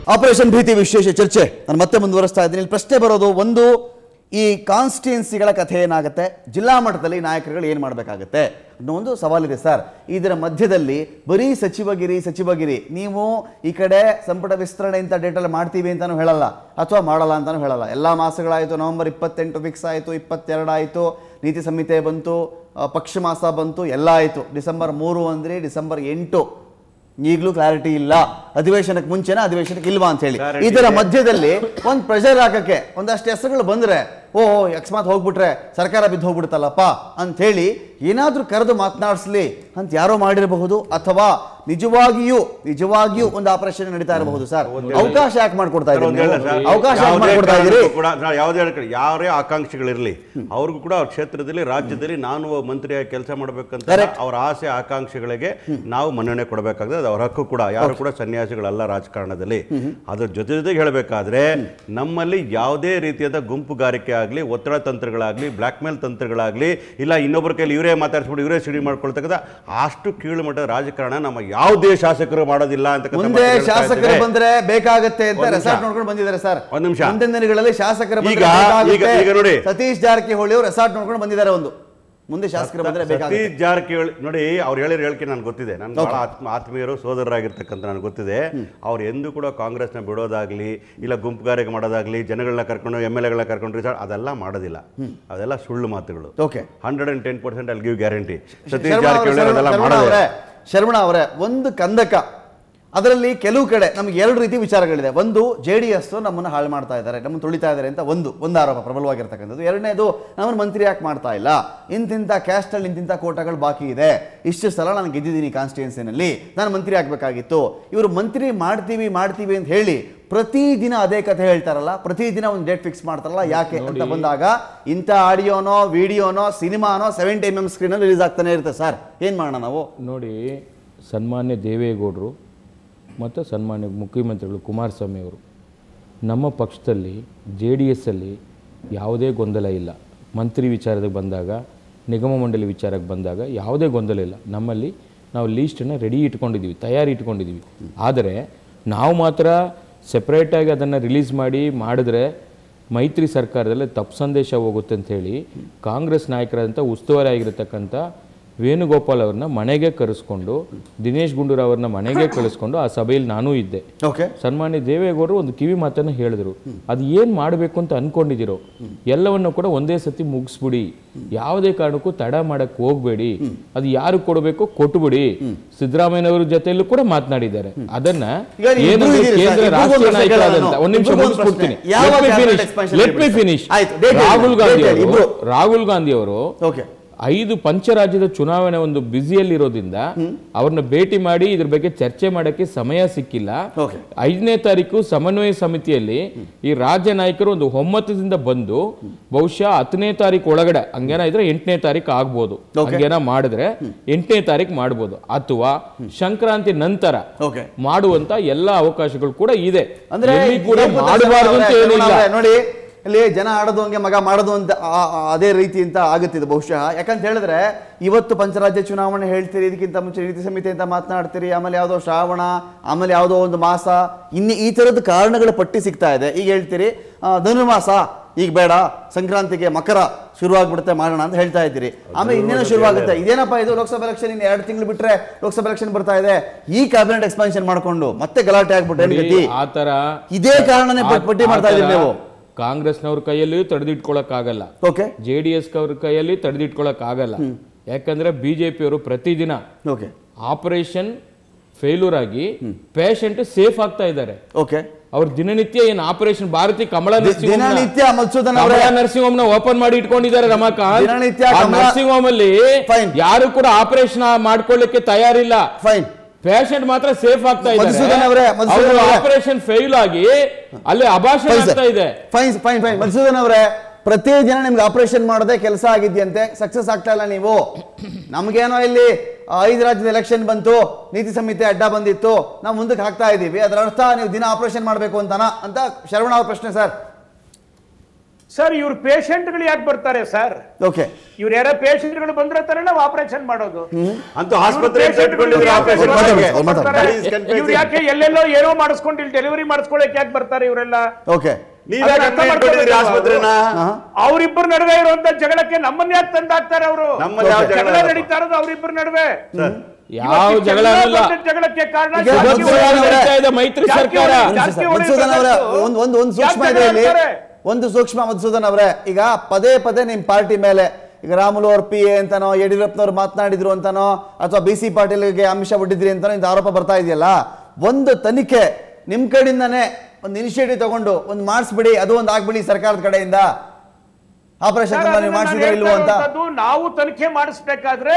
Operation ಭೀತಿ ವಿಶೇಷ ಚರ್ಚೆ ನಾನು ಮತ್ತೆ ಮುಂದುವರಿಸ್ತಾ ಇದ್ದೀನಿ ಇಲ್ಲಿ ಪ್ರಶ್ನೆ ಬರೋದು ಒಂದು ಈ ಕಾನ್ಸ್ಟಿಟ್ಯೂನ್ಸಿಗಳ ಕಥೆ ಏನಾಗುತ್ತೆ ಜಿಲ್ಲಾ ಮಟ್ಟದಲ್ಲಿ ನಾಯಕರುಗಳು ಏನು ಮಾಡಬೇಕಾಗತ್ತೆ ಅನ್ನೋ ಒಂದು ಸವಾಲಿದೆ ಸರ್ ಇದರ ಮಧ್ಯದಲ್ಲಿ ಬರೀ ಸಚಿವಗಿರಿ ಸಚಿವಗಿರಿ ನೀವು ಈ ಕಡೆ ಸಂಪುಟ ವಿಸ್ತರಣೆ ಅಂತ ಡೇಟಲ್ಲಿ ಮಾಡ್ತೀವಿ ಅಂತಾನು ಹೇಳಲ್ಲ ಅಥವಾ ಮಾಡಲ್ಲ ಅಂತಾನು ಹೇಳಲ್ಲ ಎಲ್ಲ ಮಾಸಗಳಾಯಿತು ನವೆಂಬರ್ ಇಪ್ಪತ್ತೆಂಟು ಫಿಕ್ಸ್ ಆಯಿತು ಇಪ್ಪತ್ತೆರಡು ಆಯಿತು ನೀತಿ ಸಂಹಿತೆ ಬಂತು ಆ, ಪಕ್ಷ ಮಾಸ ಬಂತು ಎಲ್ಲ ಆಯಿತು ಡಿಸೆಂಬರ್ ಮೂರು ಅಂದ್ರೆ ಡಿಸೆಂಬರ್ ಎಂಟು ಈಗಲೂ ಕ್ಲಾರಿಟಿ ಇಲ್ಲ ಅಧಿವೇಶನಕ್ಕೆ ಮುಂಚೆನ ಅಧಿವೇಶನಕ್ಕೆ ಇಲ್ವಾ ಅಂತ ಹೇಳಿ Clarity ಇದರ ಇದೆ. ಮಧ್ಯದಲ್ಲಿ ಒಂದು ಪ್ರೆಷರ್ ಹಾಕಕ್ಕೆ ಒಂದಷ್ಟು ಹೆಸರುಗಳು ಬಂದ್ರೆ ಓ ಅಕಸ್ಮಾತ್ ಹೋಗ್ಬಿಟ್ರೆ ಸರ್ಕಾರ ಬಿದ್ದು ಹೋಗ್ಬಿಡುತ್ತಲ್ಲಪ್ಪ ಅಂತ ಹೇಳಿ ಏನಾದ್ರೂ ಕರೆದು ಮಾತನಾಡಿಸ್ಲಿ ಅಂತ ಯಾರೋ ಮಾಡಿರಬಹುದು ಅಥವಾ ನಿಜವಾಗಿಯೂ ನಿಜವಾಗಿಯೂ ಒಂದು ಆಪರೇಷನ್ ನಡೀತಾ ಇರಬಹುದು ಸರ್ ಅವಕಾಶ ಯಾಕೆ ಮಾಡ್ಕೊಡ್ತಾ ಸರ್, ಒಂದ್ ಇದ್ದೀರಿ ಹೇಳ ಸರ್, ನೀವು? ಅವಕಾಶ ಯಾಕೆ ಯಾವುದೇ ಮಾಡ್ಕೊಡ್ತಾ ಇದ್ದೀರಿ ಕಾರಣಕ್ಕೂ ಕೂಡ ನಾವು ಯಾವುದೇ ಹೇಳ್ಕೊಳ್ಳಿ, ಯಾರೇ ಆಕಾಂಕ್ಷಿಗಳಿರಲಿ ಅವ್ರಿಗೂ ಕೂಡ ಅವ್ರ ಕ್ಷೇತ್ರದಲ್ಲಿ ರಾಜ್ಯದಲ್ಲಿ ನಾನು ಒಬ್ಬ ಮಂತ್ರಿಯಾಗಿ ಕೆಲಸ ಮಾಡಬೇಕಂತ Correct. ಅವರ ಆಸೆ ಆಕಾಂಕ್ಷೆಗಳಿಗೆ ನಾವು ಮನ್ನಣೆ ಕೊಡಬೇಕಾಗ್ತದೆ ಅದು ಅವ್ರ ಹಕ್ಕು ಕೂಡ ಯಾರು ಕೂಡ ಸನ್ಯಾಸಿಗಳಲ್ಲ ರಾಜಕಾರಣದಲ್ಲಿ ಅದ್ರ ಜೊತೆ ಜೊತೆಗೆ ಹೇಳಬೇಕಾದ್ರೆ ನಮ್ಮಲ್ಲಿ ಯಾವುದೇ ರೀತಿಯಾದ ಗುಂಪುಗಾರಿಕೆ ಆಗಲಿ ಒತ್ತಡ ತಂತ್ರಗಳಾಗಲಿ ಬ್ಲ್ಯಾಕ್ ಮೇಲ್ ತಂತ್ರಗಳಾಗಲಿ ಇಲ್ಲ ಇನ್ನೊಬ್ಬರ ಕೈಲಿ ಇವರೇ ಮಾತಾಡಿಸ್ಬಿಟ್ಟು ಇವರೇ ಸಿಡಿ ಮಾಡ್ಕೊಳ್ತಕ್ಕಂಥ ಅಷ್ಟು ಕೀಳು ಮಟ್ಟದ ರಾಜಕಾರಣ ನಮ್ಮ ಯಾವುದೇ ಶಾಸಕರು ಮಾಡೋದಿಲ್ಲ ಅಂತಕ್ಕಂಥ ಮುಂದೆ ಮಾತು ಹೇಳ್ತಾ ಶಾಸಕರು ಇದ್ದೇವೆ. ಬಂದ್ರೆ ಬೇಕಾಗತ್ತೆ ಅಂತ ಒಂದ್ ನಿಮಿಷ. ರೆಸಾರ್ಟ್ ನೋಡ್ಕೊಂಡು ಬಂದಿದ್ದಾರೆ ಸರ್ ಒಂದ್ ನಿಮಿಷ. ಮುಂದಿನ ದಿನಗಳಲ್ಲಿ ಶಾಸಕರ ಬಂದ್ರೆ ಈಗ- ಬೇಕಾಗುತ್ತೆ. ಈಗ- ಈಗ ನೋಡಿ. ಸತೀಶ್ ಜಾರಕಿಹೊಳಿ ಅವರು ರೆಸಾರ್ಟ್ ನೋಡ್ಕೊಂಡು ಬಂದಿದ್ದಾರೆ ಒಂದು ಮುಂದೆ ಶಾಸಕರು ಬಂದ್ರೆ ಬೇಕಾಗುತ್ತೆ ಸತೀಶ್ ಜಾರಕಿಹೊಳಿ ನೋಡಿ ಅವ್ರು ಹೇಳಿರೋ ಹೇಳಿಕೆ ನನಗೆ ಗೊತ್ತಿದೆ ನನ್ಗೆ ಬಹಳ ಆತ್ಮ ಆತ್ಮೀಯರು ಸೋದರರಾಗಿರ್ತಕ್ಕಂಥ ನನಗೆ ಗೊತ್ತಿದೆ ಅವ್ರು ಎಂದೂ ಕೂಡ ಕಾಂಗ್ರೆಸ್ನ ಬಿಡೋದಾಗ್ಲಿ ಇಲ್ಲ ಗುಂಪುಗಾರಿಕೆ ಮಾಡೋದಾಗ್ಲಿ ಜನಗಳನ್ನ ಕರ್ಕೊಂಡು ಎಮ್ ಎಲ್ ಎಗಳನ್ನ ಕರ್ಕೊಂಡು resort- ಅದೆಲ್ಲ ಮಾಡೋದಿಲ್ಲ ಅದೆಲ್ಲ ಸುಳ್ಳು ಮಾತುಗಳು okay hundred and ten percent ಅಲ್ಲಿ ಗಿವ್ ಗ್ಯಾರಂಟಿ ಸತೀಶ್ ಶರ್ಮಾ ಅವರೇ, ಜಾರಕಿಹೊಳಿ ಅದೆಲ್ಲ ಶರ್ಮಾ ಮಾಡೋದೇ ಅವರೇ ಶರ್ಮಣ ಅವರೇ ಒಂದು ಕಂದಕ ಅದರಲ್ಲಿ ಕೆಲವು ಕಡೆ ನಮ್ಗೆ ಎರಡು ರೀತಿ ವಿಚಾರಗಳಿದೆ ಒಂದು ಜೆ ಡಿ ಎಸ್ ನಮ್ಮನ್ನು ಹಾಳು ಮಾಡ್ತಾ ಇದ್ದಾರೆ ನಮ್ಮನ್ನು ತುಳಿತಾ ಇದ್ದಾರೆ ಅಂತ ಒಂದು ಒಂದು ಆರೋಪ ಪ್ರಬಲವಾಗಿರ್ತಕ್ಕಂಥದ್ದು ಎರಡನೇದು ನಮ್ಮನ್ನು ಮಂತ್ರಿ ಯಾಕೆ ಮಾಡ್ತಾ ಇಲ್ಲ ಇಂತಿಂಥ ಕ್ಯಾಸ್ಟಲ್ಲಿ ಇಂತಿಂಥ ಕೋಟಾಗಳು ಬಾಕಿ ಇದೆ ಇಷ್ಟು ಸಲ ನಾನು ಗೆದ್ದಿದ್ದೀನಿ ಕಾನ್ಸ್ಟಿಟ್ಯೂನ್ಸಿನಲ್ಲಿ ನಾನು ಮಂತ್ರಿ ಆಗಬೇಕಾಗಿತ್ತು ಇವರು ಮಂತ್ರಿ ಮಾಡ್ತೀವಿ ಮಾಡ್ತೀವಿ ಅಂತ ಹೇಳಿ ಪ್ರತಿದಿನ ಅದೇ ಕಥೆ ಹೇಳ್ತಾರಲ್ಲ ಪ್ರತಿದಿನ ಒಂದು ಡೇಟ್ ಫಿಕ್ಸ್ ಮಾಡ್ತಾರಲ್ಲ ಯಾಕೆ ಅಂತ ಬಂದಾಗ ಇಂಥ ಆಡಿಯೋನೋ ವಿಡಿಯೋನೋ ಸಿನಿಮಾನೋ ಸೆವೆಂಟಿ ಎಮ್ ಎಮ್ ಸ್ಕ್ರೀನಲ್ಲಿ ರಿಲೀಸ್ ಆಗ್ತಾನೆ ಇರುತ್ತೆ ಸರ್ ಏನು ಮಾಡೋಣ ನಾವು ನೋಡಿ ಸನ್ಮಾನ್ಯ ದೇವೇಗೌಡರು ಮತ್ತು ಸನ್ಮಾನ್ಯ ಮುಖ್ಯಮಂತ್ರಿಗಳು ಕುಮಾರಸ್ವಾಮಿ ಅವರು ನಮ್ಮ ಪಕ್ಷದಲ್ಲಿ ಜೆ ಡಿ ಎಸ್ಸಲ್ಲಿ ಯಾವುದೇ ಗೊಂದಲ ಇಲ್ಲ ಮಂತ್ರಿ ವಿಚಾರದಾಗ ಬಂದಾಗ ನಿಗಮ ಮಂಡಳಿ ವಿಚಾರಕ್ಕೆ ಬಂದಾಗ ಯಾವುದೇ ಗೊಂದಲ ಇಲ್ಲ ನಮ್ಮಲ್ಲಿ ನಾವು ಲೀಸ್ಟನ್ನು ರೆಡಿ ಇಟ್ಕೊಂಡಿದ್ದೀವಿ ತಯಾರಿ ಇಟ್ಕೊಂಡಿದ್ದೀವಿ ಆದರೆ ನಾವು ಮಾತ್ರ ಸೆಪ್ರೇಟಾಗಿ ಅದನ್ನು ರಿಲೀಸ್ ಮಾಡಿ ಮಾಡಿದ್ರೆ ಮೈತ್ರಿ ಸರ್ಕಾರದಲ್ಲಿ ತಪ್ಪು ಸಂದೇಶ ಹೋಗುತ್ತೆ ಅಂತ ಹೇಳಿ ಕಾಂಗ್ರೆಸ್ ನಾಯಕರಾದಂಥ ಉಸ್ತುವಾರಿ ಆಗಿರತಕ್ಕಂಥ ವೇಣುಗೋಪಾಲ್ ಅವ್ರನ್ನ ಮನೆಗೆ ಕರೆಸ್ಕೊಂಡು ದಿನೇಶ್ ಗುಂಡೂರಾವ್ ಅವ್ರನ್ನ ಮನೆಗೆ ಕಳಿಸ್ಕೊಂಡು ಆ ಸಭೆಯಲ್ಲಿ ನಾನೂ ಇದ್ದೆ ಓಕೆ ಸನ್ಮಾನ್ಯ ದೇವೇಗೌಡರು ಒಂದು ಕಿವಿ ಮಾತನ್ನು ಹೇಳಿದ್ರು ಅದು ಏನು ಮಾಡಬೇಕು ಅಂತ ಅನ್ಕೊಂಡಿದ್ದೀರೋ ಎಲ್ಲವನ್ನು ಕೂಡ ಒಂದೇ ಸತಿ ಮುಗಿಸ್ಬಿಡಿ ಯಾವುದೇ ಕಾರಣಕ್ಕೂ ತಡ ಮಾಡಕ್ ಹೋಗ್ಬೇಡಿ ಅದು ಯಾರು ಕೊಡಬೇಕು ಕೊಟ್ಬಿಡಿ ಸಿದ್ದರಾಮಯ್ಯನವರ ಜೊತೆಯಲ್ಲೂ ಕೂಡ ಮಾತನಾಡಿದ್ದಾರೆ ಅದನ್ನ ಈಗ ನೀವು ಏನಂದ್ರೆ ಇಬ್ರು ಇದ್ದೀರಿ ಕೇಂದ್ರ ಸರ್, ರಾಷ್ಟ್ರೀಯ ಇಬ್ರಿಗೂ ನಾಯಕರಾದಂತ ಪ್ರಶ್ನೆ ಒಂದ್ ನಿಮಿಷ ಇಬ್ರಿಗೂ ಮುಗಿಸ್ಬಿಡ್ತೀನಿ ಪ್ರಶ್ನೆ. ಯಾವ cabinet expansion ಲೆಟ್ ಮಿ ಹೇಳಿ ಫಿನಿಶ್ ಸರ್? ಆಯ್ತು, date ಹೇಳಿ. ರಾಹುಲ್ ಗಾಂಧಿ date ಹೇಳಿ, ಅವರು ಇಬ್ರು. ರಾಹುಲ್ ಗಾಂಧಿ ಅವರು ಓಕೆ ಐದು ಪಂಚರಾಜ್ಯದ ಚುನಾವಣೆ ಒಂದು ಬ್ಯುಸಿಯಲ್ಲಿರೋದ್ರಿಂದ ಅವ್ರನ್ನ ಭೇಟಿ ಮಾಡಿ ಇದ್ರ ಬಗ್ಗೆ ಚರ್ಚೆ ಮಾಡಕ್ಕೆ ಸಮಯ ಸಿಕ್ಕಿಲ್ಲ ಓಕೆ ಐದನೇ ತಾರೀಕು ಸಮನ್ವಯ ಸಮಿತಿಯಲ್ಲಿ ಈ ರಾಜ್ಯ ನಾಯಕರು ಒಂದು ಒಮ್ಮತದಿಂದ ಬಂದು ಬಹುಶಃ ಹತ್ತನೇ ತಾರೀಕು ಒಳಗಡೆ ಹಂಗೇನ ಇದ್ರೆ ಎಂಟನೇ ತಾರೀಕು ಆಗ್ಬೋದು Okay. ಹಂಗೇನ ಮಾಡಿದ್ರೆ ಎಂಟನೇ ತಾರೀಕು ಮಾಡ್ಬೋದು ಅಥವಾ ಸಂಕ್ರಾಂತಿ ನಂತರ ಓಕೆ ಮಾಡುವಂತ ಎಲ್ಲಾ ಅವಕಾಶಗಳು ಕೂಡ ಇದೆ ಅಂದ್ರೆ ಎಲ್ಲಿ ಕೂಡ ಏನ್ ಗೊತ್ತಾ ಮಾಡಬಾರ್ದು ಅಂತ ಸರ್ ಏನಿಲ್ಲ ಅವರೇ, ನೋಡಿ ಇಲ್ಲಿ ಜನ ಆಡೋದು ಹಂಗೆ ಮಗ ಮಾಡೋದು ಅಂತ ಆ- ಆ- ಅದೇ ರೀತಿ ಅಂತ ಆಗುತ್ತೆ ಇದು ಬಹುಶಃ ಯಾಕಂತ ಹೇಳಿದ್ರೆ ಇವತ್ತು ಪಂಚರಾಜ್ಯ ಚುನಾವಣೆ ಹೇಳ್ತೀರಿ ಇದಕ್ಕಿಂತ ಮುಂಚೆ ನೀತಿ ಸಮಿತಿ ಅಂತ ಮಾತನಾಡ್ತೀರಿ ಆಮೇಲೆ ಯಾವುದೋ ಶ್ರಾವಣ ಆಮೇಲೆ ಯಾವುದೋ ಒಂದು ಮಾಸ ಇನ್ನು ಈ ಥರದ ಕಾರಣಗಳ ಪಟ್ಟಿ ಸಿಗ್ತಾ ಇದೆ ಈಗ ಹೇಳ್ತೀರಿ ಆ, ಧನುರ್ಮಾಸ ಈಗ ಬೇಡ ಸಂಕ್ರಾಂತಿಗೆ ಮಕರ ಶುರುವಾಗ್ಬಿಡುತ್ತೆ ಮಾಡೋಣ ಅಂತ ಹೇಳ್ತಾ ಇದ್ದೀರಿ ಆಮೇಲೆ ಇನ್ನೇನೋ ಶುರುವಾಗುತ್ತೆ ಇದೇನಪ್ಪ ಇದು ಲೋಕಸಭಾ ಎಲೆಕ್ಷನ್ ಇನ್ನು ಎರಡು ತಿಂಗಳು ಬಿಟ್ರೆ ಲೋಕಸಭಾ ಎಲೆಕ್ಷನ್ ಬರ್ತಾ ಇದೆ ಈ ಕ್ಯಾಬಿನೆಟ್ ಎಕ್ಸ್ಪಾನ್ಷನ್ ಮಾಡ್ಕೊಂಡು ಮತ್ತೆ ಗಲಾಟೆ ಆಗ್ಬಿಟ್ಟು ಏನ್ ಗತಿ ಆ ತರ ಇದೇ ಕಾರಣನೇ ಪಟ್- ಪಟ್ಟಿ ಮಾಡ್ತಾ ಇದ್ದೀರಿ ನೀವು ಕಾಂಗ್ರೆಸ್ನವ್ರ ಕೈಯಲ್ಲಿ ತಡೆದಿಟ್ಕೊಳಕ್ ಆಗಲ್ಲ ಓಕೆ ಜೆ ಡಿ ಎಸ್ ಅವ್ರ ಕೈಯಲ್ಲಿ ತಡೆದಿಟ್ಕೊಳಕ್ ಆಗಲ್ಲ ಯಾಕಂದ್ರೆ ಬಿಜೆಪಿಯವರು ಪ್ರತಿದಿನ ಓಕೆ ಆಪರೇಷನ್ ಫೇಲ್ಯೂರ್ ಆಗಿ ಪೇಷಂಟ್ ಸೇಫ್ ಆಗ್ತಾ ಇದ್ದಾರೆ ಓಕೆ ಅವ್ರ ದಿನನಿತ್ಯ ಏನ್ ಆಪರೇಷನ್ ಭಾರತಿ ಕಮಲ ನರ್ಸಿಂಗ್ ಹೋಮ್ನ- ದಿನನಿತ್ಯ ಮಧುಸೂದನ್ ಅವರೇ ಕಮಲ ನರ್ಸಿಂಗ್ ಹೋಮ್ ನ ಓಪನ್ ಮಾಡಿ ಇಟ್ಕೊಂಡಿದ್ದಾರೆ ರಮಾಕಾಂತ್ ದಿನನಿತ್ಯ ಆ ಕಮಲ- ನರ್ಸಿಂಗ್ ಹೋಮ್ ಅಲ್ಲಿ Fine. ಯಾರು ಕೂಡ ಆಪರೇಷನ್ ಮಾಡ್ಕೊಳ್ಳಿಕ್ಕೆ ತಯಾರಿಲ್ಲ ಫೈನ್ ಪೇಷಂಟ್ ಮಾತ್ರ ಸೇಫ್ ಆಗ್ತಾ ಮಧುಸೂದನ್ ಅವರೇ, ಮಧುಸೂದನ್ ಇದ್ದಾರೆ ಅವರೇ. ಆಪರೇಷನ್ ಫೇಲ್ ಆಗಿ ಅಲ್ಲಿ ಅಭಾಷಣ ಆಗ್ತಾ ಇದೆ ಫೈನ್ ಫೈನ್ ಫೈನ್ ಮಧುಸೂದನ್ ಅವರೇ ಪ್ರತಿ ದಿನ ನಿಮ್ಗೆ ಆಪರೇಷನ್ ಮಾಡೋದೇ ಕೆಲಸ ಆಗಿದ್ಯಂತೆ ಸಕ್ಸಸ್ ಆಗ್ತಾ ಇಲ್ಲ ನೀವು ನಮ್ಗೇನೋ ಇಲ್ಲಿ ಆ, ಐದು ರಾಜ್ಯದ ಎಲೆಕ್ಷನ್ ಬಂತು ನೀತಿ ಸಂಹಿತೆ ಅಡ್ಡ ಬಂದಿತ್ತು ನಾವು ಮುಂದಕ್ಕೆ ಹಾಕ್ತಾ ಇದ್ದೀವಿ ಅದರ ಅರ್ಥ ನೀವು ದಿನ ಆಪರೇಷನ್ ಮಾಡಬೇಕು ಅಂತನಾ ಅಂತ ಶರವಣ ಅವ್ರ ಪ್ರಶ್ನೆ ಸರ್ ಸರ್ ಇವ್ರು ಪೇಷಂಟ್ಗಳು ಯಾಕೆ ಬರ್ತಾರೆ ಸರ್ ಓಕೆ ಇವ್ರು ಯಾರೋ ಪೇಷಂಟ್ಗಳು ಬಂದ್ರೆ ತಾನೇ ನಾವು ಆಪರೇಷನ್ ಮಾಡೋದು ಅಂತೂ ಆಸ್ಪತ್ರೆ ಇಟ್ಕೊಂಡಿದ್ರೆ ಆಪರೇಷನ್ ಮಾತಾಡಿ, ಅವ್ರು ಮಾತಾಡಿ. ಇವ್ರು ಯಾಕೆ ಎಲ್ಲೆಲ್ಲೋ ಏನೋ ಮಾಡಿಸ್ಕೊಂಡು ಇಲ್ಲಿ ಡೆಲಿವರಿ ಮಾಡಿಸ್ಕೊಳಕ್ ಯಾಕೆ ಬರ್ತಾರೆ ಇವರೆಲ್ಲ ಓಕೆ ನೀವ್ ಯಾಕೆ ಅದನ್ನ ಅರ್ಥ ಇಟ್ಕೊಂಡಿದ್ರಿ ಮಾಡ್ಕೊಬೇಕು ಆಸ್ಪತ್ರೆನ ಅವ್ರಿಬ್ಬರ ನಡುವೆ ಇರುವಂತ ಜಗಳಕ್ಕೆ ನಮ್ಮನ್ನ ಯಾಕೆ ತಂದಾಕ್ತಾರೆ ಅವರು ನಮ್ಮಲ್ಲಿ ಯಾವ ಜಗಳ ಜಗಳ ಇಲ್ಲ. ನಡೀತಾ ಇರೋದು ಅವ್ರಿಬ್ಬರ ನಡುವೆ ಯಾವ ಇವತ್ತು ಜಗಳ ಎಲ್ಲ ಇಲ್ಲ ದೊಡ್ಡ ಜಗಳಕ್ಕೆ ಕಾರಣ ಈಗ ಜಾಸ್ತಿ ಮಧುಸೂದನ್ ಹೊಡೆಯೋದು. ಅವರೇ- ನಡೀತಾ ಇದೆ ಮೈತ್ರಿ ಜಾಸ್ತಿ ಸರ್ಕಾರ ಹೊಡೆಯೋದು, ನಿಮಿಷ ಜಾಸ್ತಿ ಸರ್. ಹೊಡೆಯೋದು ಮಧುಸೂದನ್ ಅವರ ಗೊತ್ತು. ಒಂದು ಒಂದು ಒಂದು ಸೂಕ್ಷ್ಮ ಯಾಕೆ ಇದೆ ಇಲ್ಲಿ ಹೇಳ್ತಾರೆ? ಒಂದು ಸೂಕ್ಷ್ಮ ಮಧುಸೂದನ್ ಅವರೇ ಈಗ ಪದೇ ಪದೇ ನಿಮ್ ಪಾರ್ಟಿ ಮೇಲೆ ಈಗ ರಾಮುಲು ಅವ್ರ ಪಿ ಎ ಅಂತಾನೋ ಯಡಿಯೂರಪ್ಪನವ್ರು ಮಾತನಾಡಿದ್ರು ಅಂತಾನೋ ಅಥವಾ ಬಿ ಸಿ ಪಾಟೀಲ್ಗೆ ಅಂಶ ಒಡ್ಡಿದ್ರಿ ಅಂತಾನೋ ಇಂಥ ಆರೋಪ ಬರ್ತಾ ಇದೆಯಲ್ಲ ಒಂದು ತನಿಖೆ ನಿಮ್ ಕಡೆಯಿಂದಾನೇ ಒಂದು ಇನಿಷಿಯೇಟಿವ್ ತಗೊಂಡು ಒಂದು ಮಾಡಿಸ್ಬಿಡಿ ಅದು ಒಂದು ಆಗ್ಬಿಡಿ ಸರ್ಕಾರದ ಕಡೆಯಿಂದ ಆಪರೇಷನ್ ಸರ್, ಅದನ್ನ ನೀವು ನಾನು ಮಾಡಿಸಿದ್ರೆ ಹೇಳ್ತಾ ಇಲ್ವೋ ಅಂತ ಇರುವಂತದ್ದು ನಾವು ತನಿಖೆ ಮಾಡಿಸ್ಬೇಕಾದ್ರೆ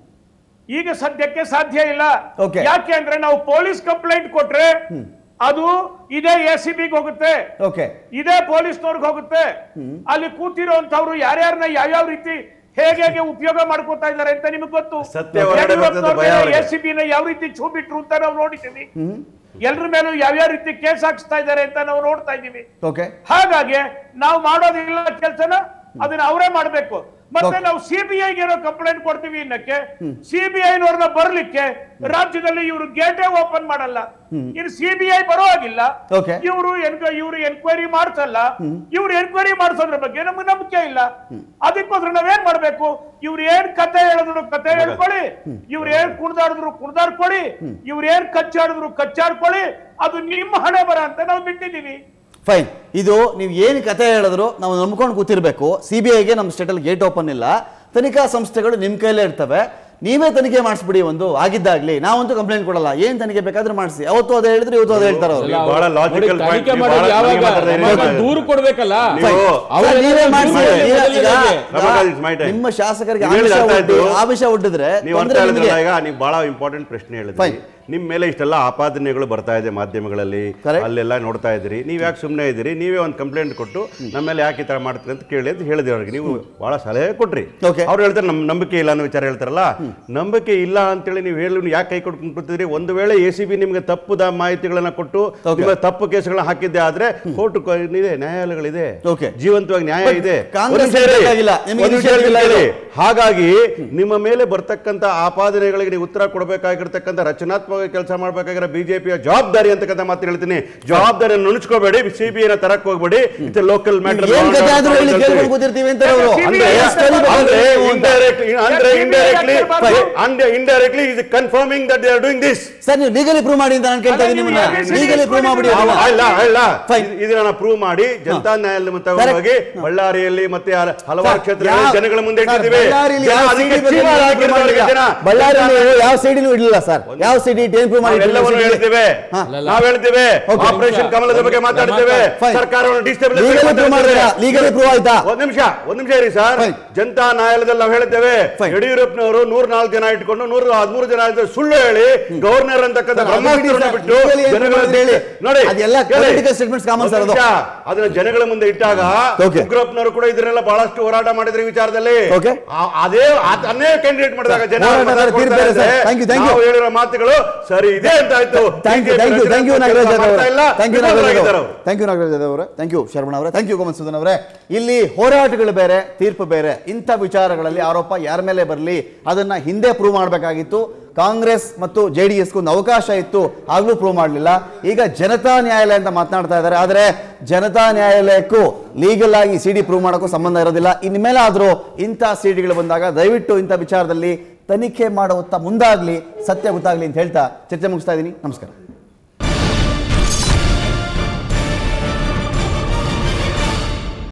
ಈಗ ಸದ್ಯಕ್ಕೆ ಸಾಧ್ಯ ಇಲ್ಲ Okay. ಯಾಕೆ ಅಂದ್ರೆ ನಾವು ಪೊಲೀಸ್ ಕಂಪ್ಲೇಂಟ್ ಕೊಟ್ರೆ ಅದು ಇದೇ ಎ ಸಿ ಬಿಗೆ ಹೋಗುತ್ತೆ ಓಕೆ ಇದೇ ಪೊಲೀಸ್ನವ್ರಿಗೆ ಹೋಗುತ್ತೆ ಅಲ್ಲಿ ಕೂತಿರೋಂಥವ್ರು ಯಾರ್ಯಾರನ್ನ ಯಾವ್ಯಾವ ರೀತಿ ಹೇಗೆ ಹೇಗೆ ಉಪಯೋಗ ಮಾಡ್ಕೋತಾ ಇದ್ದಾರೆ ಅಂತ ನಿಮಗೆ ಗೊತ್ತು ಸತ್ಯ ಹೊರಗಡೆ ಬರ್ತದೆ ಭಯ ಅವ್ರಿಗೆ. ಎ ಸಿ ಬಿನ ಯಾವ ರೀತಿ ಛೂ ಬಿಟ್ರು ಅಂತ ನಾವು ನೋಡಿದ್ದೀವಿ ಎಲ್ರ ಮೇಲೂ ಯಾವ್ಯಾವ ರೀತಿ ಕೇಸ್ ಹಾಕ್ಸ್ತಾ ಇದ್ದಾರೆ ಅಂತ ನಾವು ನೋಡ್ತಾ ಇದ್ದೀವಿ ಓಕೆ ಹಾಗಾಗಿ ನಾವು ಮಾಡೋದಿಲ್ಲ ಕೆಲಸನ ಅದನ್ನ ಅವರೇ ಮಾಡ್ಬೇಕು ಮತ್ತೆ Okay. ನಾವು ಸಿಬಿಐಗೆ ಏನೋ ಕಂಪ್ಲೇಂಟ್ ಕೊಡ್ತೀವಿ ಇನ್ನಕ್ಕೆ ಸಿಬಿಐ ನವ್ರನ್ನ ಬರ್ಲಿಕ್ಕೆ ರಾಜ್ಯದಲ್ಲಿ ಇವರು ಗೇಟೇ ಓಪನ್ ಮಾಡಲ್ಲ ಇನ್ನು ಸಿಬಿಐ ಬರೋ ಹಾಗಿಲ್ಲ Okay. ಇವರು ಇವರು ಎನ್ಕ್ವೈರಿ ಮಾಡ್ಸಲ್ಲ ಇವ್ರು ಎನ್ಕ್ವೈರಿ ಮಾಡಿಸೋದ್ರ ಬಗ್ಗೆ ನಮ್ಗೆ ನಂಬಿಕೆ ಇಲ್ಲ ಅದಕ್ಕೋಸ್ಕರ ನಾವೇನ್ ಮಾಡ್ಬೇಕು ಇವ್ರು ಏನ್ ಕತೆ ಹೇಳಿದ್ರು ಕತೆ ಹೇಳ್ಕೊಳ್ಳಿ ಇವ್ರು ಏನ್ ಕುಡ್ದಾಡಿದ್ರು ಕುಡ್ದಾಡ್ಕೊಳ್ಳಿ ಇವ್ರು ಏನ್ ಕಚ್ಚಾಡಿದ್ರು ಕಚ್ಚಾಡ್ಕೊಳ್ಳಿ ಅದು ನಿಮ್ಮ ಹಣೆ ಬರ ಅಂತ ನಾವು ಬಿಟ್ಟಿದೀವಿ ಫೈನ್ ಇದು ನೀವು ಏನು ಕತೆ ಹೇಳಿದ್ರು ನಾವು ನಂಬ್ಕೊಂಡು ಕೂತಿರ್ಬೇಕು ಸಿ ಬಿ ಐಗೆ ನಮ್ಮ ಸ್ಟೇಟಲ್ಲಿ ಗೇಟ್ ಓಪನ್ ಇಲ್ಲ ತನಿಖಾ ಸಂಸ್ಥೆಗಳು ನಿಮ್ಮ ಕೈಲೇ ಇರ್ತವೆ ನೀವೇ ತನಿಖೆ ಮಾಡಿಸ್ಬಿಡಿ ಒಂದು ಆಗಿದ್ದಾಗ್ಲಿ ನಾವಂತೂ ಕಂಪ್ಲೇಂಟ್ ಕೊಡಲ್ಲ ಏನ್ ತನಿಖೆ ಬೇಕಾದ್ರೂ ಮಾಡಿಸಿ ಅವತ್ತು ಅದೇ ಹೇಳಿದ್ರೆ ಇವತ್ತು ಅದೇ ಹೇಳ್ತಾರೆ ಅವರು ನೀವು ಬಹಳ logical ನೋಡಿ, point, ತನಿಖೆ ನೀವು ಮಾಡೋದು ಬಹಳ ಯಾವಾಗ ತನಿಖೆ ಮಾತಾಡ್ತಾ ನಮಗೆ ಇದ್ದೀರಿ. ದೂರು ಕೊಡ್ಬೇಕಲ್ಲ ನೀವು- ಅವ್ರು ಸರ್, ನೀವೇ ಏನಾದ್ರು ಮಾಡಿಸಿ ದೂರು ಈಗ- ಕೊಡ್ಲಿಲ್ಲ ಈಗ ನನಗೆ. Ramakant, it's my time. ನಿಮ್ಮ ಶಾಸಕರಿಗೆ ನೀವು ಹೇಳಿದ ಆಮಿಷ ಅರ್ಥ ಒಡ್ಡಿ ಆಯ್ತು. ಆಮಿಷ ಒಡ್ಡಿದ್ರೆ ನೀವು ಅಂತ ತೊಂದ್ರೆ ಹೇಳಿದ್ರಲ್ಲ ನಿಮಗೆ. ಈಗ ನೀವು ಬಹಳ ಇಂಪಾರ್ಟೆಂಟ್ ಪ್ರಶ್ನೆ ಹೇಳಿದ್ರಿ Fine. ನಿಮ್ ಮೇಲೆ ಇಷ್ಟೆಲ್ಲ ಆಪಾದನೆಗಳು ಬರ್ತಾ ಇದೆ ಮಾಧ್ಯಮಗಳಲ್ಲಿ Correct. ಅಲ್ಲೆಲ್ಲ ನೋಡ್ತಾ ಇದ್ದೀರಿ ನೀವ್ ಯಾಕೆ ಸುಮ್ಮನೆ ಇದ್ದೀರಿ ನೀವೇ ಒಂದು ಕಂಪ್ಲೇಂಟ್ ಕೊಟ್ಟು ನಮ್ಮ ಮೇಲೆ ಯಾಕೆ ಈ ತರ ಮಾಡ್ತೀರಿ ಅಂತ ಕೇಳಿ ಅಂತ ಹೇಳಿದ್ರಿ ಅವ್ರಿಗೆ ನೀವು ಬಹಳ ಸಲಹೆ ಕೊಟ್ರಿ Okay. ಅವ್ರು ಹೇಳ್ತಾರೆ ನಮ್ ನಂಬಿಕೆ ಇಲ್ಲ ಅನ್ನೋ ವಿಚಾರ ಹೇಳ್ತಾರಲ್ಲ ನಂಬಿಕೆ ಇಲ್ಲ ಅಂತೇಳಿ ನೀವು ಹೇಳಿ ನೀವು ಯಾಕೆ ಕೈ ಕೊಟ್ಕೊಂಡು ಕೂತಿದ್ರಿ ಒಂದು ವೇಳೆ ಎ ಸಿ ಬಿ ನಿಮಗೆ ತಪ್ಪು ದ- ಮಾಹಿತಿಗಳನ್ನ ಕೊಟ್ಟು Okay. ನಿಮ್ಮ ತಪ್ಪು ಕೇಸ್ಗಳನ್ನ ಹಾಕಿದ್ದೆ ಆದ್ರೆ ಕೋರ್ಟ್ ಇದೆ ನ್ಯಾಯಾಲಯಗಳಿದೆ Okay. ಜೀವಂತವಾಗಿ ನ್ಯಾಯ But ಇದೆ ಕಾಂಗ್ರೆಸ್ ಒಂದ್ ನಿಮಿಷ ಇರಿ. ಬೇಕಾಗಿಲ್ಲ. ನಿಮಗೆ ಒಂದ್ ನಿಮಿಷ initiative ಇಲ್ಲ ಇರಿ. ಇದು. ಹಾಗಾಗಿ ನಿಮ್ಮ ಮೇಲೆ ಬರ್ತಕ್ಕಂಥ ಆಪಾದನೆಗಳಿಗೆ ನೀವು ಉತ್ತರ ಕೊಡಬೇಕಾಗಿರ್ತಕ್ಕಂಥ ರಚನಾತ್ಮಕ ಕೆಲಸ ಮಾಡಬೇಕಾಗಿರೋ ಬಿಜೆಪಿಯ ಜವಾಬ್ದಾರಿ ಅಂತಕ್ಕಂಥ ಮಾತು ಹೇಳ್ತೀನಿ ಜವಾಬ್ದಾರಿಯನ್ನು ನುಣುಚ್ಕೋಬೇಡಿ ಸಿಬಿಐನ ತರಕ್ ಹೋಗ್ಬೇಡಿ ಇದು ಲೋಕಲ್ ಮ್ಯಾಟರ್ ಏನ್ ಕತೆ ಆದ್ರೂ ಹೇಳಿ ಕೇಳ್ಕೊಂಡು ಕೂತಿರ್ತೀವಿ ಅಂತ ಅವರು CBI ಅಂದ್ರೆ ಯಾಕೆ ಅಂದ್ರೆ indirectly ಅಂದ್ರೆ CBI indirectly ಯಾಕೆ indirectly is confirming that they are doing this sir ನೀವು ಲೀಗಲಿ ಪ್ರೂವ್ ಮಾಡಿ ಅಂತ ನಾನು ಕೇಳ್ತಾ ಇದ್ದೀನಿ ಅಲ್ಲ, ನಿಮ್ಮನ್ನ ನೀವು ಲೀಗಲಿ ಪ್ರೂವ್ ಮಾಡ್ಬಿಡಿ ನಾವು- ಅದನ್ನ. ಅಲ್ಲ ಅಲ್ಲ Fine. ಇದ್- ಇದನ್ನ ಪ್ರೂವ್ ಮಾಡಿ ಜನತಾ ನ್ಯಾಯಾಲಯ ಮತ್ತೆ Correct. ಹೋಗಿ ಬಳ್ಳಾರಿಯಲ್ಲಿ ಮತ್ತೆ ಹಲ- ಹಲವಾರು ಸರ್, ಕ್ಷೇತ್ರಗಳಲ್ಲಿ ಯಾವ- ಜನಗಳ ಮುಂದೆ ಸರ್, ಇಟ್ಟಿದ್ದೀವಿ ಬಳ್ಳಾರಿಯಲ್ಲಿ ಜನ ಯಾವ ಅದಕ್ಕೆ ಸಿಡಿ ಬಗ್ಗೆ ಚೀಮಾರ ನೀವು ಹಾಕಿದ್ದಾರೆ prove ಮಾಡಿಲ್ಲ. ಜನ. ಬಳ್ಳಾರಿಯಲ್ಲಿ ನೀವು ಯಾವ ಸಿಡಿನೂ ಇಡಲಿಲ್ಲ ಸರ್ ಯಾವ ಸಿಡಿ ಏನ್ ಪ್ರೂವ್ ಮಾಡಿ ನಾವೆಲ್ಲವನ್ನೂ ಹೇಳ್ತೇವೆ ಹಾ. ನಾವ್ ಹೇಳ್ತೇವೆ Okay. ಆಪರೇಷನ್ ಕಮಲದ ಬಗ್ಗೆ ಮಾತಾಡ್ತೇವೆ Fine. ಸರ್ಕಾರವನ್ನು ಡಿಸ್ಟೆಬಿಲೈಸ್ ಲೀಗಲಿ ಪ್ರೂವ್ ಮಾಡಿದ್ರ ಲೀಗಲಿ ಪ್ರೂವ್ ಆಯ್ತಾ ಒಂದ್ ನಿಮಿಷ ಒಂದ್ ನಿಮಿಷ ಇರಿ ಸರ್ Fine. ಜನತಾ ನ್ಯಾಯಾಲಯದಲ್ಲಿ ನಾವು ಹೇಳ್ತೇವೆ Fine. ಯಡಿಯೂರಪ್ಪನವರು ನೂರ್ ನಾಲ್ಕು ಜನ ಇಟ್ಕೊಂಡು ನೂರ ಹದಿಮೂರು ಜನ ಇದ್ರೆ ಸುಳ್ಳು ಹೇಳಿ ಗವರ್ನರ್ ಅಂತಕ್ಕಂಥ ಸರ್, ಅದು ಬ್ರಹ್ಮಾಸ್ತ್ರವನ್ನು ಬಿಡಿ ಸರ್. ಬಿಟ್ಟು Legally ಏನ್ ಜನಗಳ ಮಾಡಿದ್ರೆ ಹೇಳಿ. ನೋಡಿ ಅದೆಲ್ಲ ಹೇಳಿ. political statements common ಒಂದ್ ಸರ್ ಅದು. ನಿಮಿಷ. ಅದನ್ನ ಜನಗಳ ಮುಂದೆ ಇಟ್ಟಾಗ Okay. ಉಗ್ರಪ್ಪನವರು ಕೂಡ ಇದನ್ನೆಲ್ಲ ಬಹಳಷ್ಟು ಹೋರಾಟ ಮಾಡಿದ್ರು ಈ ವಿಚಾರದಲ್ಲಿ Okay. ಆ- ಅದೇ ಅದನ್ನೇ ಕ್ಯಾಂಡಿಡೇಟ್ ಮಾಡಿದಾಗ ಜನ ಹೋರಾಟ ಮತ ತೀರ್ಪು ಕೊಡ್ತಾ ಬೇರೆ ಸರ್. ಇದ್ರೆ Thank you, thank you. ನಾವು ಹೇಳಿರೋ ಮಾತುಗಳು ಸರಿ ಇದೆ ಅಂತ ಆಯ್ತು thank you BJP thank you thank you ರಚನಾತ್ಮಕ ನಾಗರಾಜ್ ಕೆಲಸ ಅವರೇ ಮಾಡ್ತಾ ಇಲ್ಲ, ಥ್ಯಾಂಕ್ ಯು ವಿಫಲರಾಗಿದ್ದಾರೆ ನಾಗರಾಜ್ ಅವರು. ಥ್ಯಾಂಕ್ ಯು ನಾಗರಾಜ್ ಅವರೇ ಥ್ಯಾಂಕ್ ಯು ಶರವಣ ಅವರೇ ಥ್ಯಾಂಕ್ ಯು ಗೋಮನ್ಸೂದನ್ ಅವರೇ ಇಲ್ಲಿ ಹೋರಾಟಗಳು ಬೇರೆ ತೀರ್ಪು ಬೇರೆ ಇಂಥ ವಿಚಾರಗಳಲ್ಲಿ ಆರೋಪ ಯಾರ ಮೇಲೆ ಬರಲಿ ಅದನ್ನ ಹಿಂದೆ ಪ್ರೂವ್ ಮಾಡಬೇಕಾಗಿತ್ತು ಕಾಂಗ್ರೆಸ್ ಮತ್ತು ಜೆ ಡಿ ಎಸ್ಗೂ ಒಂದು ಅವಕಾಶ ಇತ್ತು ಆಗ್ಲೂ ಪ್ರೂವ್ ಮಾಡಲಿಲ್ಲ ಈಗ ಜನತಾ ನ್ಯಾಯಾಲಯ ಅಂತ ಮಾತನಾಡ್ತಾ ಇದ್ದಾರೆ ಆದರೆ ಜನತಾ ನ್ಯಾಯಾಲಯಕ್ಕೂ ಲೀಗಲ್ ಆಗಿ ಸಿ ಡಿ ಪ್ರೂವ್ ಮಾಡೋಕ್ಕೂ ಸಂಬಂಧ ಇರೋದಿಲ್ಲ ಇನ್ಮೇಲೆ ಆದರೂ ಇಂಥ ಸಿ ಡಿಗಳು ಬಂದಾಗ ದಯವಿಟ್ಟು ಇಂಥ ವಿಚಾರದಲ್ಲಿ ತನಿಖೆ ಮಾಡುತ್ತಾ ಮುಂದಾಗಲಿ ಸತ್ಯ ಗೊತ್ತಾಗಲಿ ಅಂತ ಹೇಳ್ತಾ ಚರ್ಚೆ ಮುಗಿಸ್ತಾ ಇದ್ದೀನಿ ನಮಸ್ಕಾರ